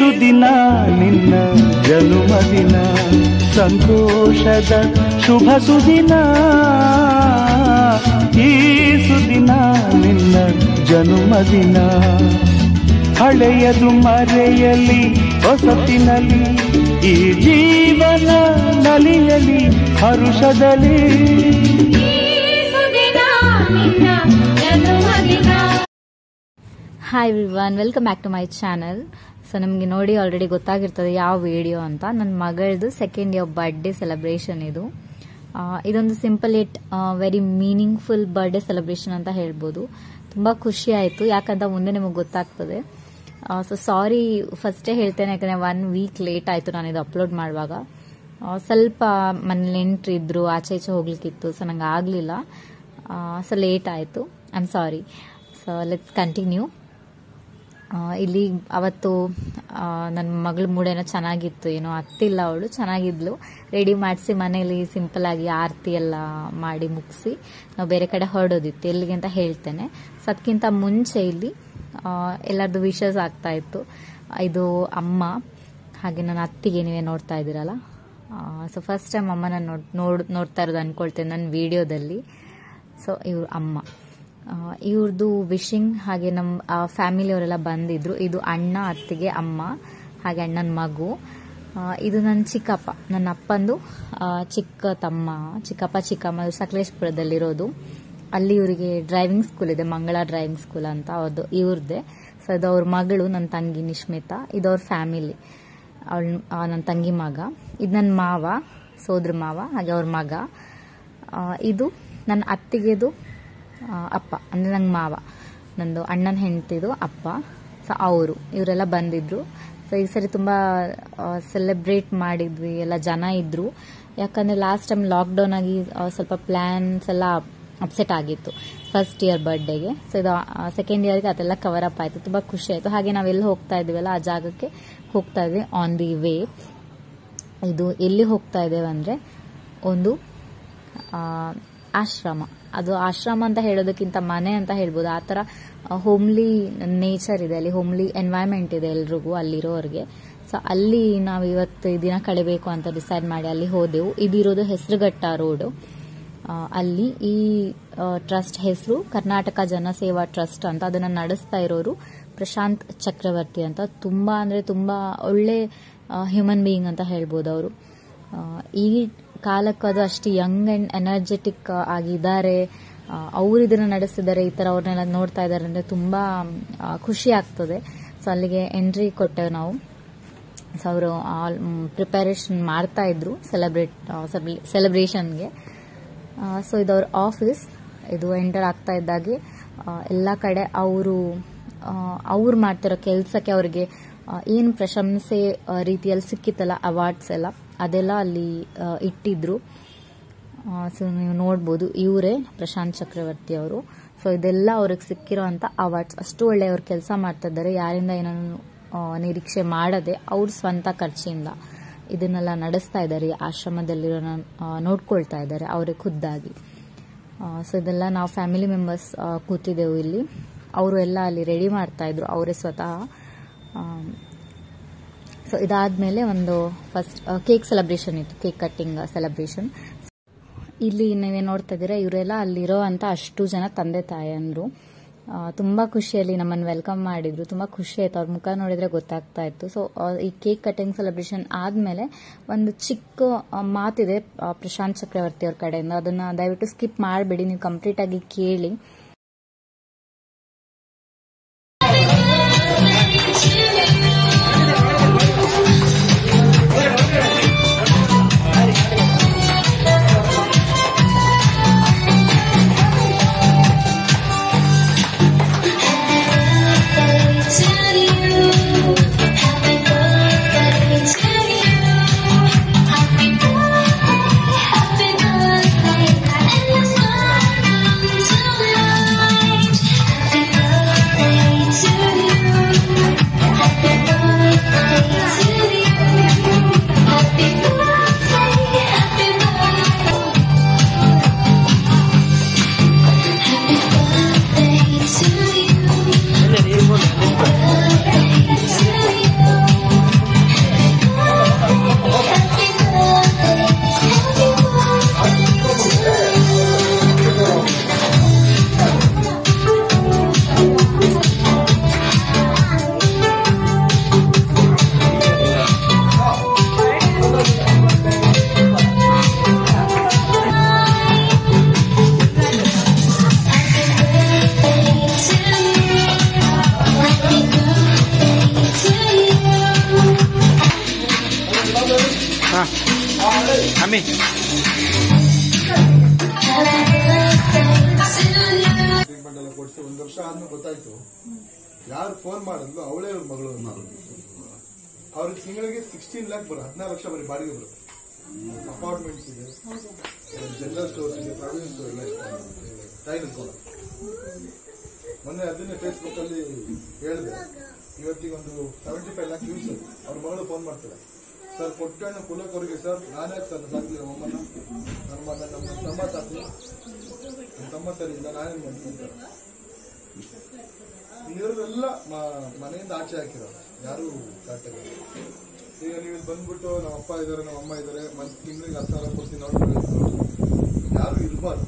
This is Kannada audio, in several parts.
ಸುದಿನ ನಿನ್ನ ಜನುಮದಿನ ಸಂತೋಷದ ಶುಭ ಸುದಿನ ಈ ಸುದಿನ ನಿನ್ನ ಜನುಮದಿನ ಹಳೆಯದು ಮರೆಯಲಿ ಹೊಸತಿನಲಿ ಈ ಜೀವನ ನಲಿಯಲಿ ಹರುಷದಲ್ಲಿ hi Vivaan welcome back to my channel so ನಮಗೆ ನೋಡಿ ಆಲ್ರೆಡಿ ಗೊತ್ತಾಗಿರ್ತದೆ ಯಾವ ವಿಡಿಯೋ ಅಂತ ನನ್ನ ಮಗಳದು ಸೆಕೆಂಡ್ ಇಯರ್ ಬರ್ಡೇ ಸೆಲೆಬ್ರೇಷನ್ ಇದು ಆ, ಇದೊಂದು simple it very meaningful birthday celebration ಅಂತ ಹೇಳ್ಬೋದು ತುಂಬ ಖುಷಿ ಆಯಿತು ಯಾಕಂತ ಮುಂದೆ ನಿಮಗೆ ಗೊತ್ತಾಗ್ತದೆ ಸೊ ಸಾರಿ ಫಸ್ಟೇ ಹೇಳ್ತೇನೆ ಯಾಕಂದರೆ ಒನ್ ವೀಕ್ ಲೇಟ್ ಆಯಿತು ನಾನು ಇದು ಅಪ್ಲೋಡ್ ಮಾಡುವಾಗ ಆ, ಸ್ವಲ್ಪ ಮನೇಲಿ ನೆಂಟ್ರು ಇದ್ರು ಆಚೆ ಈಚೆ ಹೋಗ್ಲಿಕ್ಕಿತ್ತು ಸೊ ನಂಗೆ ಆಗಲಿಲ್ಲ ಸೊ ಲೇಟ್ ಆಯಿತು I am sorry so let's continue ಆ, ಇಲ್ಲಿ ಅವತ್ತು ನನ್ನ ಮಗಳ ಮೂಡೇನೋ ಚೆನ್ನಾಗಿತ್ತು ಏನೋ ಅತ್ತಿಲ್ಲ ಅವಳು ಚೆನ್ನಾಗಿದ್ಲು ರೆಡಿ ಮಾಡಿಸಿ ಮನೇಲಿ ಸಿಂಪಲ್ ಆಗಿ ಆರತಿ ಎಲ್ಲ ಮಾಡಿ ಮುಗಿಸಿ ನಾವು ಬೇರೆ ಕಡೆ ಹೊರಡೋದಿತ್ತು ಎಲ್ಲಿಗೆ ಅಂತ ಹೇಳ್ತೇನೆ ಸೊ ಅದಕ್ಕಿಂತ ಮುಂಚೆ ಇಲ್ಲಿ ಆ, ಎಲ್ಲರದ್ದು ವಿಶಸ್ ಆಗ್ತಾ ಇತ್ತು ಇದು ಅಮ್ಮ ಹಾಗೆ ನನ್ನ ಅತ್ತಿಗೆ ನೀವೇ ನೋಡ್ತಾ ಇದ್ದೀರಲ್ಲ ಸೊ ಫಸ್ಟ್ ಟೈಮ್ ಅಮ್ಮನ ನೋಡ್ ನೋಡ್ ನೋಡ್ತಾ ಇರೋದು ಅನ್ಕೊಳ್ತೇನೆ ನನ್ನ ವಿಡಿಯೋದಲ್ಲಿ ಸೊ ಇವ್ರು ಅಮ್ಮ ಇವ್ರದ್ದು ವಿಶಿಂಗ್ ಹಾಗೆ ನಮ್ಮ ಫ್ಯಾಮಿಲಿಯವರೆಲ್ಲ ಬಂದಿದ್ರು ಇದು ಅಣ್ಣ ಅತ್ತಿಗೆ ಅಮ್ಮ ಹಾಗೆ ಅಣ್ಣನ ಮಗು ಆ, ಇದು ನನ್ನ ಚಿಕ್ಕಪ್ಪ ನನ್ನ ಅಪ್ಪಂದು ಆ, ಚಿಕ್ಕ ತಮ್ಮ ಚಿಕ್ಕಪ್ಪ ಚಿಕ್ಕಮ್ಮ ಇವ್ರು ಸಕಲೇಶ್ಪುರದಲ್ಲಿರೋದು ಅಲ್ಲಿ ಇವರಿಗೆ ಡ್ರೈವಿಂಗ್ ಸ್ಕೂಲ್ ಇದೆ ಮಂಗಳ ಡ್ರೈವಿಂಗ್ ಸ್ಕೂಲ್ ಅಂತ ಅದು ಇವ್ರದ್ದೇ ಸೊ ಅದು ಅವ್ರ ಮಗಳು ನನ್ನ ತಂಗಿ ನಿಶ್ಮಿತಾ ಇದು ಅವ್ರ ಫ್ಯಾಮಿಲಿ ಅವಳ ನನ್ನ ತಂಗಿ ಮಗ ಇದು ನನ್ನ ಮಾವ ಸೋದ್ರ ಮಾವ ಹಾಗೆ ಅವ್ರ ಮಗ ಆ, ಇದು ನನ್ನ ಅತ್ತಿಗೆದು ಆ, ಅಪ್ಪ ಅಂದರೆ ನಂಗೆ ಮಾವ ನಂದು ಅಣ್ಣನ ಹೆಂಡ್ತಿದು ಅಪ್ಪ ಸೊ ಅವರು ಇವರೆಲ್ಲ ಬಂದಿದ್ರು ಸೊ ಈ ಸರಿ ತುಂಬ ಸೆಲೆಬ್ರೇಟ್ ಮಾಡಿದ್ವಿ ಎಲ್ಲ ಜನ ಇದ್ರು ಯಾಕಂದರೆ ಲಾಸ್ಟ್ ಟೈಮ್ ಲಾಕ್ಡೌನ್ ಆಗಿ ಆ, ಸ್ವಲ್ಪ ಪ್ಲ್ಯಾನ್ಸ್ ಎಲ್ಲ ಅಪ್ಸೆಟ್ ಆಗಿತ್ತು ಫಸ್ಟ್ ಇಯರ್ ಬರ್ಡೇಗೆ ಸೊ ಇದು ಸೆಕೆಂಡ್ ಇಯರ್ಗೆ ಅದೆಲ್ಲ ಕವರ್ ಅಪ್ ಆಯಿತು ತುಂಬ ಖುಷಿ ಆಯಿತು ಹಾಗೆ ನಾವೆಲ್ಲ ಹೋಗ್ತಾ ಇದ್ದೀವಲ್ಲ ಆ ಜಾಗಕ್ಕೆ ಹೋಗ್ತಾ ಇದ್ವಿ ಆನ್ ದಿ ವೇ ಇದು ಎಲ್ಲಿ ಹೋಗ್ತಾ ಇದ್ದೇವೆ ಅಂದರೆ ಒಂದು ಆ, ಆಶ್ರಮ ಅದು ಆಶ್ರಮ ಅಂತ ಹೇಳೋದಕ್ಕಿಂತ ಮನೆ ಅಂತ ಹೇಳ್ಬೋದು ಆ ಥರ ಹೋಮ್ಲಿ ನೇಚರ್ ಇದೆ ಅಲ್ಲಿ ಹೋಮ್ಲಿ ಎನ್ವೈರ್ಮೆಂಟ್ ಇದೆ ಎಲ್ರಿಗೂ ಅಲ್ಲಿರೋರಿಗೆ ಸೊ ಅಲ್ಲಿ ನಾವು ಇವತ್ತು ಈ ದಿನ ಕಳಿಬೇಕು ಅಂತ ಡಿಸೈಡ್ ಮಾಡಿ ಅಲ್ಲಿ ಹೋದೆವು ಇದಿರೋದು ಹೆಸರುಘಟ್ಟ ರೋಡು ಆ, ಅಲ್ಲಿ ಈ ಟ್ರಸ್ಟ್ ಹೆಸರು ಕರ್ನಾಟಕ ಜನಸೇವಾ ಟ್ರಸ್ಟ್ ಅಂತ ಅದನ್ನು ನಡೆಸ್ತಾ ಇರೋರು ಪ್ರಶಾಂತ್ ಚಕ್ರವರ್ತಿ ಅಂತ ತುಂಬ ಅಂದರೆ ತುಂಬ ಒಳ್ಳೆ ಹ್ಯೂಮನ್ ಬೀಯಿಂಗ್ ಅಂತ ಹೇಳ್ಬೋದು ಅವರು ಈ ಕಾಲಕ್ಕೆ ಅದು ಅಷ್ಟು ಯಂಗ್ ಆ್ಯಂಡ್ ಎನರ್ಜೆಟಿಕ್ ಆಗಿದ್ದಾರೆ ಅವರು ಇದನ್ನು ನಡೆಸ್ತಿದ್ದಾರೆ ಈ ಥರ ಅವ್ರನ್ನೆಲ್ಲ ನೋಡ್ತಾ ಇದ್ದಾರೆ ಅಂದರೆ ತುಂಬ ಆ, ಖುಷಿ ಆಗ್ತದೆ ಸೊ ಅಲ್ಲಿಗೆ ಎಂಟ್ರಿ ಕೊಟ್ಟೆವು ನಾವು ಸೊ ಅವರು ಆಲ್ ಪ್ರಿಪರೇಷನ್ ಮಾಡ್ತಾ ಇದ್ರು ಸೆಲೆಬ್ರೇಟ್ ಸೆಲೆಬ್ರೇಷನ್ಗೆ ಸೊ ಇದು ಅವ್ರ ಆಫೀಸ್ ಇದು ಎಂಟರ್ ಆಗ್ತಾ ಇದ್ದಾಗೆ ಆ, ಎಲ್ಲ ಕಡೆ ಅವರು ಅವ್ರು ಮಾಡ್ತಿರೋ ಕೆಲಸಕ್ಕೆ ಅವ್ರಿಗೆ ಏನು ಪ್ರಶಂಸೆ ಆ, ರೀತಿಯಲ್ಲಿ ಸಿಕ್ಕಿತ್ತಲ್ಲ ಅವಾರ್ಡ್ಸ್ ಎಲ್ಲ ಅದೆಲ್ಲ ಅಲ್ಲಿ ಆ, ಇಟ್ಟಿದ್ರು ಸೊ ನೀವು ನೋಡ್ಬೋದು ಇವರೇ ಪ್ರಶಾಂತ್ ಚಕ್ರವರ್ತಿ ಅವರು ಸೊ ಇದೆಲ್ಲ ಅವ್ರಿಗೆ ಸಿಕ್ಕಿರೋಂಥ ಅವಾರ್ಡ್ಸ್ ಅಷ್ಟು ಒಳ್ಳೆ ಅವ್ರು ಕೆಲಸ ಮಾಡ್ತಾ ಇದ್ದಾರೆ ಯಾರಿಂದ ಏನನ್ನು ಆ, ನಿರೀಕ್ಷೆ ಮಾಡದೆ ಅವ್ರ ಸ್ವಂತ ಖರ್ಚಿಂದ ಇದನ್ನೆಲ್ಲ ನಡೆಸ್ತಾ ಇದ್ದಾರೆ ಈ ಆಶ್ರಮದಲ್ಲಿರೋ ನೋಡ್ಕೊಳ್ತಾ ಇದ್ದಾರೆ ಅವರೇ ಖುದ್ದಾಗಿ ಸೊ ಇದೆಲ್ಲ ನಾವು ಫ್ಯಾಮಿಲಿ ಮೆಂಬರ್ಸ್ ಕೂತಿದ್ದೆವು ಇಲ್ಲಿ ಅವರು ಎಲ್ಲ ಅಲ್ಲಿ ರೆಡಿ ಮಾಡ್ತಾ ಇದ್ರು ಅವರೇ ಸ್ವತಃ ಸೊ ಇದಾದ್ಮೇಲೆ ಒಂದು ಫಸ್ಟ್ ಕೇಕ್ ಸೆಲೆಬ್ರೇಷನ್ ಇತ್ತು ಕೇಕ್ ಕಟ್ಟಿಂಗ್ ಸೆಲೆಬ್ರೇಷನ್ ಇಲ್ಲಿ ನೀವೇ ನೋಡ್ತಾ ಇದ್ದೀರಾ ಇವರೆಲ್ಲ ಅಲ್ಲಿರೋ ಅಂತ ಅಷ್ಟು ಜನ ತಂದೆ ತಾಯಂದ್ರು ಆ, ತುಂಬಾ ಖುಷಿಯಲ್ಲಿ ನಮ್ಮನ್ನು ವೆಲ್ಕಮ್ ಮಾಡಿದ್ರು ತುಂಬಾ ಖುಷಿ ಆಯ್ತು ಅವ್ರ ಮುಖ ನೋಡಿದ್ರೆ ಗೊತ್ತಾಗ್ತಾ ಇತ್ತು ಸೊ ಈ ಕೇಕ್ ಕಟಿಂಗ್ ಸೆಲೆಬ್ರೇಷನ್ ಆದ್ಮೇಲೆ ಒಂದು ಚಿಕ್ಕ ಆ, ಮಾತಿದೆ ಆ, ಪ್ರಶಾಂತ್ ಚಕ್ರವರ್ತಿ ಅವ್ರ ಕಡೆಯಿಂದ ಅದನ್ನ ದಯವಿಟ್ಟು ಸ್ಕಿಪ್ ಮಾಡಬೇಡಿ ನೀವು ಕಂಪ್ಲೀಟ್ ಆಗಿ ಕೇಳಿ Happy birthday to you. ಅಮ್ಮಿ ಟ್ರೀಟ್ಮೆಂಟ್ ಎಲ್ಲ ಕೊಡಿಸಿ ಒಂದು ವರ್ಷ ಆದ್ಮೇಲೆ ಗೊತ್ತಾಯ್ತು ಯಾರು ಫೋನ್ ಮಾಡಿದ್ಲು ಅವಳೇ ಅವ್ರ ಮಗಳು ಅವ್ರಿಗೆ ತಿಂಗಳಿಗೆ ಸಿಕ್ಸ್ಟೀನ್ ಲ್ಯಾಕ್ ಬರೋ ಹದಿನಾರು ಲಕ್ಷ ಬರೀ ಬಾಡಿಗೆ ಬರುತ್ತೆ ಅಪಾರ್ಟ್ಮೆಂಟ್ಸ್ ಇದೆ ಜನರಲ್ ಸ್ಟೋರ್ಸ್ ಇದೆ ಪ್ರಾವಿಷನ್ ಸ್ಟೋರ್ ಎಲ್ಲ ಟೈಲ್ ಮೊನ್ನೆ ಅದನ್ನೇ ಫೇಸ್ಬುಕ್ ಅಲ್ಲಿ ಹೇಳಿದೆ ಇವತ್ತಿಗೆ ಒಂದು ಸೆವೆಂಟಿ ಫೈವ್ ಲ್ಯಾಕ್ ಯೂಸ್ ಅವ್ರ ಮಗಳು ಫೋನ್ ಮಾಡ್ತಾರೆ ಸರ್ ಕೊಟ್ಟಣ್ಣ ಕುಲಕವರಿಗೆ ಸರ್ ನಾನೇ ಸರ್ ಸಾಕ್ಲಿ ನಮ್ಮನ್ನ ನಮ್ಮ ನಮ್ಮ ತಮ್ಮ ಸಾಕಿ ನನ್ನ ತಮ್ಮ ಸರಿ ಇಲ್ಲ ನಾನೇ ಮಾಡ್ತೀನಿ ಇರೋರೆಲ್ಲ ಮ- ಮನೆಯಿಂದ ಆಚೆ ಹಾಕಿರೋರು ಯಾರು ಸಾಕಾಗಿಲ್ಲ ಈಗ ನೀವು ಇಲ್ಲಿ ಬಂದ್ಬಿಟ್ಟು ನಮ್ಮ ಅಪ್ಪ ಇದಾರೆ ನಮ್ಮ ಅಮ್ಮ ಇದಾರೆ ಮತ್ತೆ ತಿಂಗಳಿಗೆ ಹತ್ತು ಸಾವಿರ ಕೊಡ್ತೀನಿ ನೋಡಿ ಯಾರು ಇರಬಾರ್ದು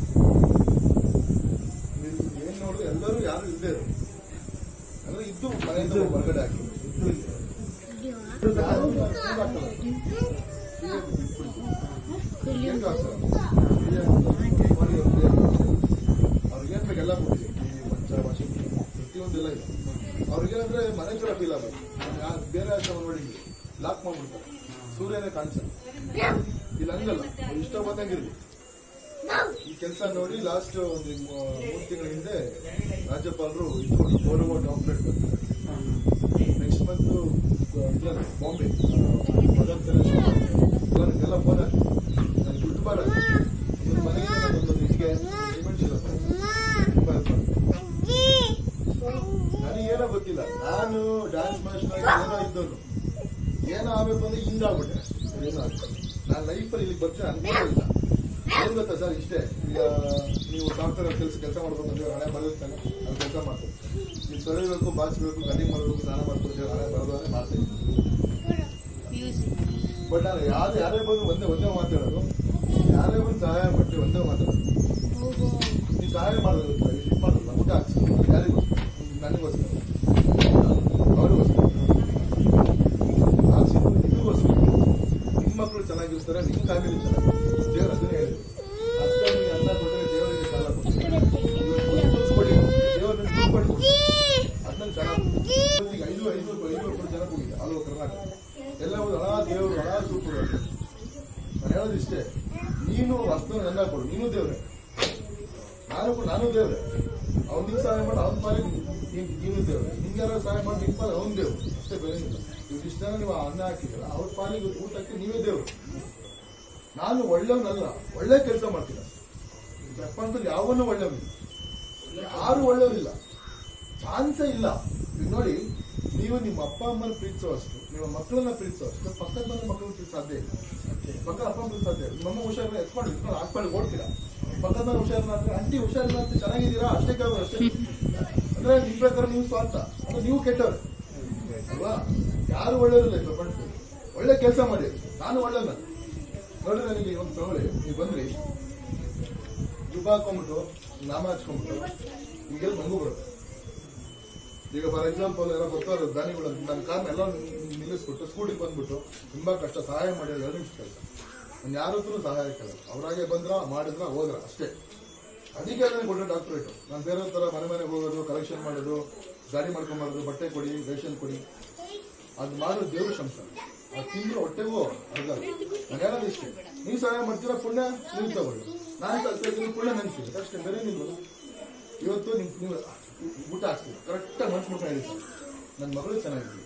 ನೀವು ಏನ್ ನೋಡಿದ್ರು ಎಲ್ಲರೂ ಯಾರು ಇಲ್ಲದೆ ಇರೋರು ಅಂದ್ರೆ ಇದ್ದು ಮನೆಯಿಂದ ಹೊರಗಡೆ ಹಾಕಿ ಇದ್ದು ಇಲ್ಲ. ಯಾರು ಫೋನ್ ಹಾಕಲ್ಲ. ಹೀಗೆ ಬಿಟ್ಬಿಡ್ತು. ಏನ್ ಕಾಸು? ಹೀಗೆ ಮಾಡಿ ಅವ್ರಿಗೆ ಅವ್ರಿಗೇನ್ ಬೇಕು ಎಲ್ಲ ಕೊಟ್ಟಿದೆ ಟಿವಿ ಮಂಚ ವಾಷಿಂಗ್ ಪ್ರತಿಯೊಂದೆಲ್ಲ ಇದೆ ಅವ್ರಿಗೇನಂದ್ರೆ ಮನೆ ತರ ಫೀಲ್ ಆಗುತ್ತೆ ಯಾ- ಬೇರೆ ಆಶ್ರಮ ನೋಡಿ ಲಾಕ್ ಮಾಡ್ಬಿಡ್ತಾರೆ ಸೂರ್ಯನೇ ಕಾಣಿಸಲ್ಲ ಇಲ್ಲಿ ಹಂಗಲ್ಲ ಅವ್ರು ಇಷ್ಟ ಬಂದಂಗಿರ್ಲಿ ಈ ಕೆಲಸ ನೋಡಿ ಲಾಸ್ಟ್ ಒಂದು ಮೂರು ತಿಂಗಳ ಹಿಂದೆ ರಾಜ್ಯಪಾಲರು ಇದು ಗೌರವ doctorate next month Bombay Mother Teresa ಎಲ್ಲ ಫೋನ್ ಹಾಕಿ ನನಗೆ ದುಡ್ಡು ಬರಲ್ಲ ಒಂದು ಮನೆಗೆ ಒಂದೊಂದು ಇದಕ್ಕೆ ಪೇಮೆಂಟ್ ಇರುತ್ತೆ ತುಂಬಾ help ಆಗುತ್ತೆ. ನನಗೇನೋ ಗೊತ್ತಿಲ್ಲ ನಾನು ಡ್ಯಾನ್ಸ್ ಮಾಸ್ಟರ್ ಏನೋ ಇದ್ದವನು ಏನೋ ಆಗ್ಬೇಕು ಅಂದ್ರೆ ಹಿಂಗಾಗ್ಬಿಟ್ಟೆ ಏನೋ ಆಗ್ತದೆ ನಾನು ಲೈಫಲ್ಲಿ ಇಲ್ಲಿಗೆ ಬರ್ತೀನಿ ಅನ್ಕೊಂಡೇ ಇಲ್ಲ ಏನ್ ಗೊತ್ತಾ ಸರ್ ಇಷ್ಟೇ ಈಗ ನೀವು ಸಾಫ್ಟ್ವೇರ್ ಕೆಲಸ ಕೆಲಸ ಮಾಡ್ಬೇಕು ಅಂದ್ರೆ ಹಣೆ ಬರೋದು ಅದು ಕೆಲಸ ಮಾಡ್ತೀವಿ ನೀವು ತೊಳಿಬೇಕು ಬಾಚ್ಬೇಕು ಕಟಿಂಗ್ ಮಾಡಬೇಕು ಸ್ನಾನ ಮಾಡ್ಕೊಳ್ತೀವಿ ಹಣೆ ಬರೋದು ಅಂದ್ರೆ ಮಾಡ್ತೀವಿ ಬಟ್ ನಾನು ಯಾರು ಯಾರೇ ಬಂದು ಒಂದೇ ಒಂದೇ ಮಾತಾಡೋದು ಯಾರೇ ಬಂದು ಸಹಾಯ ಮಾಡ್ತೀವಿ ಒಂದೇ ಮಾತಾಡೋದು ನೀವು ಸಹಾಯ ಮಾಡೋದು ಇದು ಮಾಡೋಲ್ಲ ಊಟ ಹಾಕ್ಸಿ ಯಾರಿಗೋಸ್ಕರ ನನಗೋಸ್ಕರ ಅವ್ರಿಗೋಸ್ಕರ ಹಾಕ್ಸಿದ್ದು ನಿಮಗೋಸ್ಕರ ನಿಮ್ಮ ಮಕ್ಕಳು ಚೆನ್ನಾಗಿರ್ತಾರೆ ನಿಮ್ಮ ಫ್ಯಾಮಿಲಿ ಚೆನ್ನಾಗಿ ದೇವ್ರ ಅದನ್ನೇ ಹೇಳಿದ್ರು ಅಷ್ಟೇ ನೀವು ಅನ್ನ ಕೊಟ್ಟರೆ ದೇವರಿಗೆ ಸಾಲ ಕೊಡ್ತಾರೆ ದುಡ್ಡು ಕೊಡಿ ದೇವರನ್ನ ದುಡ್ಡು ಕೊಡಿ ಅದನ್ನ ಚೆನ್ನಾಗಿ ಈಗ ಐದು ಐದು ಐದು ಕೋಟಿ ಜನ ಹೋಗಿದೆ ಆಲ್ ಓವರ್ ಕರ್ನಾಟಕ ಎಲ್ಲ ಹೋಗಿ ಹಣ ದೇವರು ಹಣ ಸೂಪರ್ ನಾನು ಹೇಳೋದು ಇಷ್ಟೇ ನೀನು ವಸ್ತು ನನ್ನ ಕೊಡು ನೀನು ದೇವ್ರೆ ನಾನು ಕೂಡ ನಾನು ದೇವ್ರೆ ಅವ್ನು ನಿಂಗೆ ಸಹಾಯ ಮಾಡಿ ಅವ್ನ ಪಾಲಿಗೆ ನೀನ್- ನೀನು ದೇವ್ರೆ ನಿಮ್ಗೆ ಯಾರು ಸಹಾಯ ಮಾಡಿ ನಿಮ್ಮ ಪಾಲಿಗೆ ಅವ್ನು ದೇವ್ರು ಅಷ್ಟೇ ಬೇರೆ ಏನಿಲ್ಲ ಇವ್ರು ಇಷ್ಟ ಜನ ನೀವು ಅನ್ನ ಹಾಕಿದ್ದೀರ ಅವ್ರ ಪಾಲಿಗೆ ಊಟಕ್ಕೆ ನೀವೇ ದೇವ್ರು ನಾನು ಒಳ್ಳೆಯವನಲ್ಲ ಒಳ್ಳೆ ಕೆಲಸ ಮಾಡ್ತೀನಿ ಈ ಪ್ರಪಂಚದಲ್ಲಿ ಯಾವನ್ನೂ ಒಳ್ಳೆಯವನಿಲ್ಲ ಯಾರು ಒಳ್ಳೆಯವರಿಲ್ಲ ಚಾನ್ಸೇ ಇಲ್ಲ ಈಗ ನೋಡಿ ನೀವು ನಿಮ್ಮ ಅಪ್ಪ ಅಮ್ಮನ ಪ್ರೀತಿಸೋ ಅಷ್ಟು ನಿಮ್ಮ ಮಕ್ಕಳನ್ನ ಪ್ರೀತಿಸೋ ಅಷ್ಟು ಪಕ್ಕದ ಮನೆ ಮಕ್ಕಳನ್ನ ಪ್ರೀತಿ ಸಾಧ್ಯ ಇಲ್ಲ ಪಕ್ಕ ಅಪ್ಪ ಅಮ್ಮನ ಸಾಧ್ಯ ಇಲ್ಲ ನಿಮ್ಮಮ್ಮ ಹುಷಾರಿಲ್ಲ ಎತ್ಕೊಂಡು ಇಟ್ಕೊಂಡು ಹಾಸ್ಪಿಟಲ್ ಓಡ್ತೀರಾ ಪಕ್ಕದ ಮನೆ ಹುಷಾರಿಲ್ಲ ಅಂದ್ರೆ ಅಂಟಿ ಹುಷಾರಿಲ್ಲ ಅಂತ ಚೆನ್ನಾಗಿದ್ದೀರಾ ಅಷ್ಟೇ ಕೇಳೋದು ಅಷ್ಟೇ ಅಂದ್ರೆ ನಿಮ್ ಪ್ರಕಾರ ನೀವು ಸ್ವಾರ್ಥ ಅಂದ್ರೆ ನೀವು ಕೆಟ್ಟವ್ರೆ ಅಲ್ವಾ ಯಾರು ಒಳ್ಳೆಯವರಿಲ್ಲ ಈ ಪ್ರಪಂಚದಲ್ಲಿ ಒಳ್ಳೆ ಕೆಲಸ ಮಾಡಿ ನಾನು ಒಳ್ಳೆಯವನ ನೋಡಿ ನನಗೆ ಒಂದು ತಗೊಳ್ಳಿ ನೀವು ಬಂದ್ರಿ ಜುಬ್ಬ ಹಾಕೊಂಡ್ಬಿಟ್ಟು ನಾಮ ಹಚ್ಕೊಂಡ್ಬಿಟ್ಟು ಈಗೆಲ್ಲ ನಂಗೂ ಬರುತ್ತೆ ಈಗ ಫಾರ್ ಎಕ್ಸಾಂಪಲ್ ಎಲ್ಲ ಬರ್ತಾರೆ ದಾನಿಗಳು ನನ್ನ ಕಾರ್ನ ಎಲ್ಲ ನಿಲ್ಲಿಸ್ಬಿಟ್ಟು ಸ್ಕೂಟಿಗೆ ಬಂದ್ಬಿಟ್ಟು ತುಂಬಾ ಕಷ್ಟ ಸಹಾಯ ಮಾಡಿ ಎರಡು ನಿಮಿಷ ಕೆಲಸ ನಾನು ಯಾರ ಹತ್ರ ಸಹಾಯ ಕೇಳಲ್ಲ ಅವ್ರಾಗೆ ಬಂದ್ರ ಮಾಡಿದ್ರ ಹೋದ್ರ ಅಷ್ಟೇ ಅದಕ್ಕೆ ನನಗೆ ಒಳ್ಳೆ ಡಾಕ್ಟರೇಟ್ ನಾನು ಬೇರೆ ತರ ಮನೆ ಮನೆಗೆ ಹೋಗೋದು ಕಲೆಕ್ಷನ್ ಮಾಡೋದು ಗಾಡಿ ಮಾಡ್ಕೊಂಬರೋದು ಬಟ್ಟೆ ಕೊಡಿ ರೇಷನ್ ಕೊಡಿ ಅದು ಮಾಡೋದು ದೇವ್ರ ಶಂಸ ಅದು ತಿಂದ್ರೆ ಹೊಟ್ಟೆಗೂ ಅರ್ಧ ನಾನು ಹೇಳೋದು ಇಷ್ಟೇ ನೀವು ಸಹಾಯ ಮಾಡ್ತೀರಾ ಪುಣ್ಯ ನೀವು ತಗೊಳ್ಳಿ ನಾನು ಕಲ್ತಿದ್ದೀನಿ ಪುಣ್ಯ ನನ್ ಸಿಗುತ್ತೆ ಅಷ್ಟೇ ಬೇರೆ ನಿಲ್ವಲ್ಲ ಇವತ್ತು ನಿಮ್ ನೀವು ಊಟ ಹಾಕ್ತೀವಿ ಕರೆಕ್ಟಾಗಿ ಮನ್ಸು ಮುಖ ಹೇಳಿ ನನ್ನ ಮಗಳು ಚೆನ್ನಾಗಿದ್ವಿ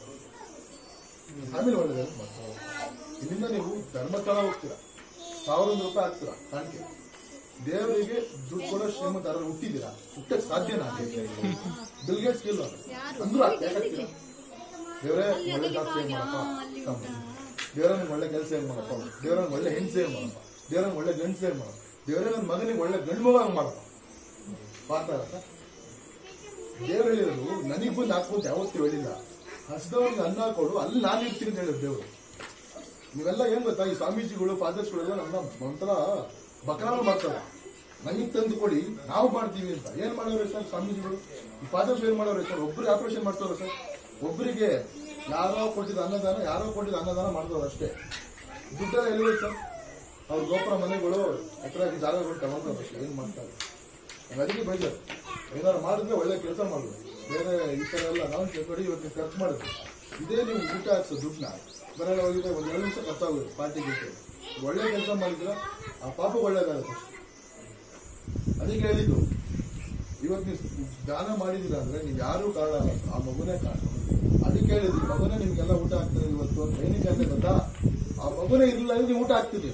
ಆಮೇಲೆ ಒಳ್ಳೆದ ಇಲ್ಲಿಂದ ನೀವು ಧರ್ಮಸ್ಥಳ ಹೋಗ್ತೀರಾ ಸಾವಿರೊಂದು ರೂಪಾಯಿ ಹಾಕ್ತೀರಾ ಕಾಣಿಕೆ ದೇವರಿಗೆ ದುಡ್ಡು ಕೊಡೋ ಶ್ರೀಮಂತ ಯಾರು ಹುಟ್ಟಿದ್ದೀರಾ ಹುಟ್ಟಕ್ಕೆ ಸಾಧ್ಯನಾ ಬಿಲ್ಗೇಟ್ಸ್ ಇಲ್ಲ ಅಂದ್ರೂ ಯಾಕಾಗ್ತೀರಾ ದೇವರೇ ಒಳ್ಳೆ ಜಾಬ್ ಸೇವ್ ಮಾಡಪ್ಪ ತಮ್ಮ. ದೇವರೇ ನನ್ಗೆ ಒಳ್ಳೆ ಕೆಲಸ ಏನ್ ಮಾಡಪ್ಪ ದೇವರ ಒಳ್ಳೆ ಹೆಣ್ಣು ಸೇವ್ ಮಾಡಪ್ಪ ದೇವರ ಒಳ್ಳೆ ಗಂಡು ಸೇವ್ ಮಾಡಪ್ಪ ದೇವರೇ ನನ್ನ ಮಗನಿಗೆ ಒಳ್ಳೆ ಗಂಡು ಮಗ ಹಂಗ್ ಮಾಡಪ್ಪ ಮಾಡ್ತಾರ ದೇವ್ರು ಹೇಳಿರೋದು ನನಗ್ ಬಂದು ಹಾಕ್ಬೋದು ಯಾವತ್ತೂ ಹೇಳಿಲ್ಲ ಹಸ್ದವ್ರಿಗೆ ಅನ್ನ ಕೊಡು ಅಲ್ಲಿ ನಾನು ಇರ್ತೀನಿ ಅಂತ ಹೇಳಿದ್ರು ದೇವರು ನೀವೆಲ್ಲ ಏನ್ ಗೊತ್ತಾ ಈ ಸ್ವಾಮೀಜಿಗಳು ಫಾದರ್ಸ್ಗಳೆಲ್ಲ ನನ್ನ ಒಂಥರ ಬಕರಾಮ ಮಾಡ್ತಾರೆ ನನಗೆ ತಂದು ಕೊಡಿ ನಾವು ಮಾಡ್ತೀವಿ ಅಂತ ಏನ್ ಮಾಡೋರು ಸರ್ ಸ್ವಾಮೀಜಿಗಳು ಈ ಫಾದರ್ಸ್ ಏನ್ ಮಾಡೋರು ಸರ್ ಒಬ್ರಿಗೆ ಆಪರೇಷನ್ ಮಾಡ್ತಾವ್ರೆ ಸರ್ ಒಬ್ಬರಿಗೆ ಯಾರೋ ಕೊಟ್ಟಿದ್ದ ಅನ್ನದಾನ ಯಾರೋ ಕೊಟ್ಟಿದ್ದ ಅನ್ನದಾನ ಮಾಡಿದವ್ರು ಅಷ್ಟೇ ದುಡ್ಡೆಲ್ಲ ಎಲ್ಲಿದೆ ಸರ್ ಅವ್ರ ಗೋಪುರ ಮನೆಗಳು ಎಕರೆ ಜಾಗಗಳು ತಗೊಂಡ್ರು ಅಷ್ಟೇ ಏನ್ ಮಾಡ್ತಾರೆ ನಂಗ್ ಅದಕ್ಕೆ ಬೇಜಾರು ಏನಾರು ಮಾಡಿದ್ರೆ ಒಳ್ಳೆ ಕೆಲಸ ಮಾಡುದು ಬೇರೆ ಈ ತರ ಎಲ್ಲ ನಾವು ಕೊಡಿ ಇವತ್ತು ನೀವು ಖರ್ಚು ಮಾಡಿದ್ರಿ ಇದೇ ನೀವು ಊಟ ಹಾಕ್ಸೋ ದುಡ್ಡನ್ನ ಬರೋಲ್ಲ ಹೋಗಿದ್ರೆ ಒಂದು ಎರಡು ನಿಮಿಷ ಖರ್ಚಾಗೋದು ಪಾರ್ಟಿ ಗಿಟ್ಟಿ ಒಳ್ಳೆ ಕೆಲಸ ಮಾಡಿದ್ರೆ ಆ ಪಾಪ ಒಳ್ಳೇದಾಗುತ್ತೆ ಅದಕ್ಕೆ ಹೇಳಿದ್ದು ಇವತ್ತು ನೀವು ದಾನ ಮಾಡಿದಿರ ಅಂದ್ರೆ ನೀವು ಯಾರೂ ಕಾರಣ ಅಲ್ಲ ಆ ಮಗುನೇ ಕಾರಣ ಅದಕ್ಕೆ ಹೇಳಿದ್ವಿ ಮಗುನೇ ನಿಮ್ಗೆಲ್ಲ ಊಟ ಆಗ್ತದೆ ಇವತ್ತು ಅಂತ ಏನಕ್ಕೆ ಅಂತ ಗೊತ್ತಾ ಆ ಮಗುನೇ ಇರಲಿಲ್ಲ ಅಂದ್ರೆ ನೀವು ಊಟ ಆಗ್ತಿದೆ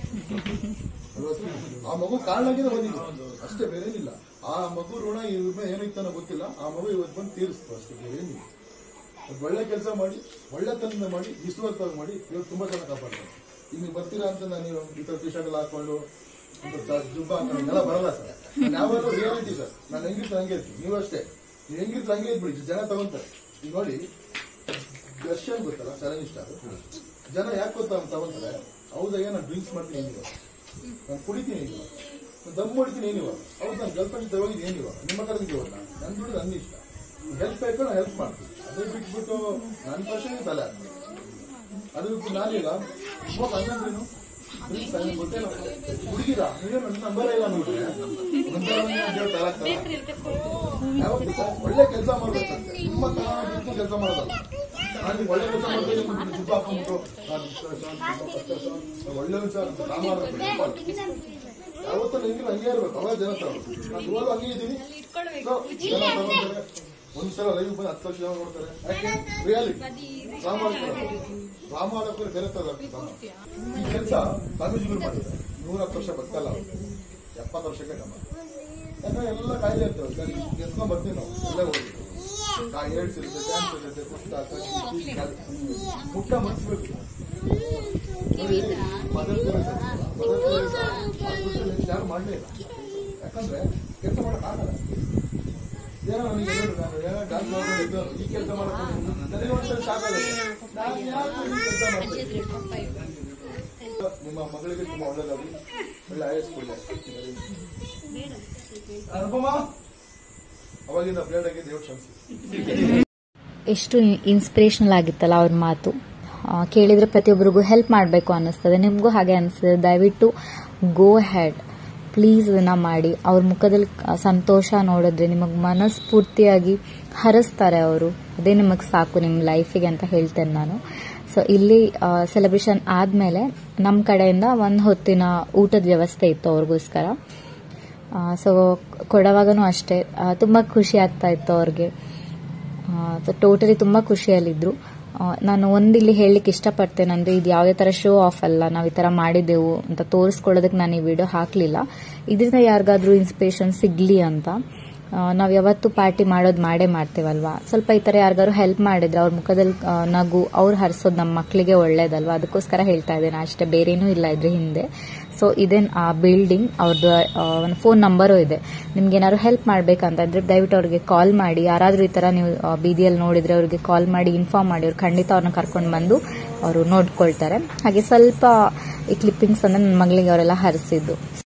ಆ ಮಗು ಕಾರಣಾಗಿದೆ ಬಂದಿದ್ದು ಅಷ್ಟೇ ಬೇರೆ ಏನಿಲ್ಲ ಆ ಮಗು ಋಣ ಇವ್ರ ಏನಿತ್ತು ಅನ್ನೋ ಗೊತ್ತಿಲ್ಲ ಆ ಮಗು ಇವತ್ತು ಬಂದು ತೀರಿಸ್ತು ಅಷ್ಟೇ ಬೇರೆ ಏನಿಲ್ಲ ಅದು ಒಳ್ಳೆ ಕೆಲಸ ಮಾಡಿ ಒಳ್ಳೆತನದಿಂದ ಮಾಡಿ ವಿಶ್ವಾಸವಾಗಿ ಮಾಡಿ ಇವತ್ತು ತುಂಬಾ ಜನ ಕಾಪಾಡ್ತಾರೆ ಈಗ ನೀವು ಬರ್ತೀರಾ ಅಂತ ನಾನು ನೀವು ಈ ತರ ಟಿ ಶರ್ಟ್ ಎಲ್ಲ ಹಾಕೊಂಡು ಜುಬ್ಬ ಹಾಕೊಂಡು ಎಲ್ಲ ಬರಲ್ಲ ಸರ್ ನಾನು ಯಾವಾಗಲೂ ರಿಯಾಲಿಟಿ ಸರ್ ನಾನು ಹೆಂಗಿರ್ತೀನಿ ಹಂಗೆ ಇರ್ತೀನಿ ನೀವು ಅಷ್ಟೇ ನೀವು ಹೆಂಗಿರ್ತೀನಿ ಹಂಗೆ ಇದ್ಬಿಡಿ ಜನ ತಗೊಂತಾರೆ ಈಗ ನೋಡಿ ದರ್ಶನ್ ಗೊತ್ತಲ್ಲ ಚಲನ್ ಸ್ಟಾರ್ ಜನ ಯಾಕೆ ಗೊತ್ತಾ ಅಂತ ತಗೊಂತಾರೆ ಹೌದಾ ನಾನು ಡ್ರಿಂಕ್ಸ್ ಮಾಡ್ತೀನಿ ಏನಿವ ನಾನು ಕುಡಿತೀನಿ ಏನಿವ ನಾನು ದಮ್ ಹೊಡಿತೀನಿ ಏನಿವ ಹೌದು ನಾನು ಗರ್ಲ್ಫ್ರೆಂಡ್ ತಗೋಗಿದ್ದು ಏನಿವ ನಿಮ್ಮ ಕಡೆಗೆ ಹೋದ ನನ್ನ ದುಡ್ಡು ನನ್ನ ಇಷ್ಟ ಹೆಲ್ಪ್ ಬೇಕು ನಾನು ಹೆಲ್ಪ್ ಮಾಡ್ತೀನಿ ಅದೇ ಬಿಟ್ಬಿಟ್ಟು ನನ್ನ ಪ್ರಶ್ನೆ ತಲೆ ಹಾಕ್ತೀನಿ. ಅದು ಬಿಟ್ಟು ನಾನೀಗ ಸ್ಮೋಕ್ ಹಂಗಂದ್ರೇನು ಡ್ರಿಂಕ್ಸ್ ಹಂಗೆ ಗೊತ್ತೇನೋ ಹುಡುಗಿರ ನೀವು ನನ್ನ ನಂಬರ್ ಇಲ್ಲ ನೋಡ್ರಿ ಒಂದೇ ಒಂದು ದೇವ್ರು ತಲೆ ಹಾಕ್ತಾರ? ಯಾವತ್ತೂ ಸರ್ ಒಳ್ಳೆ ಕೆಲಸ ಮಾಡ್ಬೇಕಂತೆ ನಿಮ್ಮ ತರ ಕೆಲಸ ಮಾಡೋದಲ್ಲ ನಾನು ನೀವು ಒಳ್ಳೆ ಕೆಲಸ ಮಾಡ್ತೀನಿ ನಿಮ್ಗೆ ದುಡ್ಡು ಹಾಕೊಂಡ್ಬಿಟ್ಟು ನಾನು ಇಷ್ಟು ವರ್ಷ, ಇಷ್ಟು ವರ್ಷ, ನಾನು ಒಳ್ಳೆ ವಿಷಯ ಅಂತ ನಾನು ಮಾಡ್ಬೇಕು. ಯಾವತ್ತೂ ನಿಮ್ಗೆ ಹಂಗೆ ಇರ್ಬೇಕು ಅವಾಗ ಜನ ತಗೊಳ್ಳಿ ನಾನು ಇವಾಗ ಹಂಗೆ ಇದ್ದೀನಿ ಸೊ ಜನ ತಗೊಂತಾರೆ ಒಂದ್ಸಲ ಲೈವ್ ಬಂದು ಹತ್ತು ಲಕ್ಷ ಜನ ನೋಡ್ತಾರೆ ಯಾಕೆ ರಿಯಾಲಿಟಿ ಪ್ರಾಮಾಣಿಕರು ಪ್ರಾಮಾಣಿಕರು ಬೆರೆತದ ಈ ಕೆಲಸ ಸ್ವಾಮೀಜಿಗಳು ಮಾಡಿದ್ದಾರೆ ನೂರ ಹತ್ತು ವರ್ಷ ಬದುಕಲ್ಲ ಅವ್ರು. ಎಪ್ಪತ್ತು ವರ್ಷಕ್ಕೆ ನಮ್ಮ ಯಾಕಂದ್ರೆ ಎಲ್ಲ ಕಾಯಿಲೆ ಇರ್ತವೆ ಎತ್ಕೊಂಡ್ ಬರ್ತೀವಿ ನಾವು ಎಲ್ಲ ಹೋಗ್ತೀವಿ ಏಡ್ಸ್ ಇರುತ್ತೆ ಕ್ಯಾನ್ಸರ್ ಇರುತ್ತೆ ಕುಷ್ಠ ಕಣ್ಣು, ಕಾಲು. ಮುಟ್ಟ ಮನ್ಸ್ಬೇಕು ನೋಡಿ, Mother Teresa, Mother Teresa hospital ಅಲ್ಲಿ ಯಾರು ಮಾಡಲೇ ಇಲ್ಲ ಯಾಕಂದ್ರೆ ಕೆಲಸ ಮಾಡಕ್ ಆಗಲ್ಲ ಏನೋ ನನಗೆ ಹೇಳಿದ್ರು ನಾನು ಏನೋ ಡಾನ್ಸ್ ಮಾಡ್ಕೊಂಡಿದ್ದು ಈ ಕೆಲಸ ಮಾಡಕ್ಕೆ ನನಗೆ ಒಂದ್ಸಲ ಶಾಕ್ ಆಗುತ್ತೆ ನಾನು ಯಾಕೆ ಈ ಕೆಲಸ ಮಾಡ್ತೀನಿ ನಿಮ್ಮ ಮಗಳಿಗೆ ತುಂಬಾ ಒಳ್ಳೇದಾಗಲಿ ಒಳ್ಳೆ ಐ ಎಸ್ ಅನುಪಮ ಅವಾಗಿಂದ ಬ್ಲೇಡ್ ಆಗಿ ದೇವ್ರು ಕ್ಷಮಿಸಿ ಎಷ್ಟು ಇನ್ಸ್ಪಿರೇಷನಲ್ ಆಗಿತ್ತಲ್ಲ ಅವ್ರ ಮಾತು ಆ, ಕೇಳಿದ್ರೆ ಪ್ರತಿಯೊಬ್ಬರಿಗೂ ಹೆಲ್ಪ್ ಮಾಡಬೇಕು ಅನ್ನಿಸ್ತದೆ ನಿಮಗೂ ಹಾಗೆ ಅನಿಸ್ತದೆ ದಯವಿಟ್ಟು ಗೋ ಹೆಡ್ ಪ್ಲೀಸ್ ಇದನ್ನ ಮಾಡಿ ಅವ್ರ ಮುಖದಲ್ಲಿ ಆ, ಸಂತೋಷ ನೋಡಿದ್ರೆ ನಿಮಗೆ ಮನಸ್ಫೂರ್ತಿಯಾಗಿ ಹರಿಸ್ತಾರೆ ಅವರು ಅದೇ ನಿಮಗೆ ಸಾಕು ನಿಮ್ಮ ಲೈಫಿಗೆ ಅಂತ ಹೇಳ್ತೇನೆ ನಾನು ಸೊ ಇಲ್ಲಿ ಸೆಲೆಬ್ರೇಷನ್ ಆದಮೇಲೆ ನಮ್ಮ ಕಡೆಯಿಂದ ಒಂದು ಹೊತ್ತಿನ ಊಟದ ವ್ಯವಸ್ಥೆ ಇತ್ತು ಅವ್ರಿಗೋಸ್ಕರ ಸೊ ಕೊಡುವಾಗನೂ ಅಷ್ಟೇ ಆ, ತುಂಬ ಖುಷಿ ಆಗ್ತಾ ಇತ್ತು ಅವ್ರಿಗೆ ಸೊ ಟೋಟಲಿ ತುಂಬ ಖುಷಿಯಲ್ಲಿದ್ದರು ಆ, ನಾನು ಒಂದು ಇಲ್ಲಿ ಹೇಳಲಿಕ್ಕೆ ಇಷ್ಟಪಡ್ತೇನೆ ಅಂದರೆ ಇದು ಯಾವುದೇ ಥರ ಶೋ ಆಫ್ ಅಲ್ಲ ನಾವು ಈ ಥರ ಮಾಡಿದೆವು ಅಂತ ತೋರಿಸ್ಕೊಳ್ಳೋದಕ್ಕೆ ನಾನು ಈ ವಿಡಿಯೋ ಹಾಕಲಿಲ್ಲ ಇದರಿಂದ ಯಾರಿಗಾದ್ರೂ ಇನ್ಸ್ಪಿರೇಷನ್ ಸಿಗಲಿ ಅಂತ ನಾವು ಯಾವತ್ತೂ ಪಾರ್ಟಿ ಮಾಡೋದು ಮಾಡೇ ಮಾಡ್ತೇವಲ್ವಾ ಸ್ವಲ್ಪ ಈ ಥರ ಯಾರಿಗಾದ್ರು ಹೆಲ್ಪ್ ಮಾಡಿದ್ರೆ ಅವ್ರ ಮುಖದಲ್ಲಿ ಆ, ನಗು ಅವ್ರು ಹರಿಸೋದು ನಮ್ಮ ಮಕ್ಕಳಿಗೆ ಒಳ್ಳೇದಲ್ವಾ ಅದಕ್ಕೋಸ್ಕರ ಹೇಳ್ತಾ ಇದ್ದೇನೆ ಅಷ್ಟೇ ಬೇರೇನೂ ಇಲ್ಲ ಇದ್ರ ಹಿಂದೆ ಸೊ ಇದೇನು ಆ ಬಿಲ್ಡಿಂಗ್ ಅವ್ರದ್ದು ಒಂದು ಫೋನ್ ನಂಬರು ಇದೆ ನಿಮ್ಗೆ ಏನಾದ್ರು ಹೆಲ್ಪ್ ಮಾಡ್ಬೇಕಂತಂದ್ರೆ ದಯವಿಟ್ಟು ಅವ್ರಿಗೆ ಕಾಲ್ ಮಾಡಿ ಯಾರಾದರೂ ಈ ಥರ ನೀವು ಆ, ಬೀದಿಯಲ್ಲಿ ನೋಡಿದ್ರೆ ಅವ್ರಿಗೆ ಕಾಲ್ ಮಾಡಿ ಇನ್ಫಾರ್ಮ್ ಮಾಡಿ ಅವ್ರು ಖಂಡಿತ ಅವ್ರನ್ನ ಕರ್ಕೊಂಡು ಬಂದು ಅವರು ನೋಡ್ಕೊಳ್ತಾರೆ ಹಾಗೆ ಸ್ವಲ್ಪ ಈ ಕ್ಲಿಪ್ಪಿಂಗ್ಸ್ ಅಂದ್ರೆ ನನ್ನ ಮಗಳಿಗೆ ಅವರೆಲ್ಲ ಹರಿಸಿದ್ದು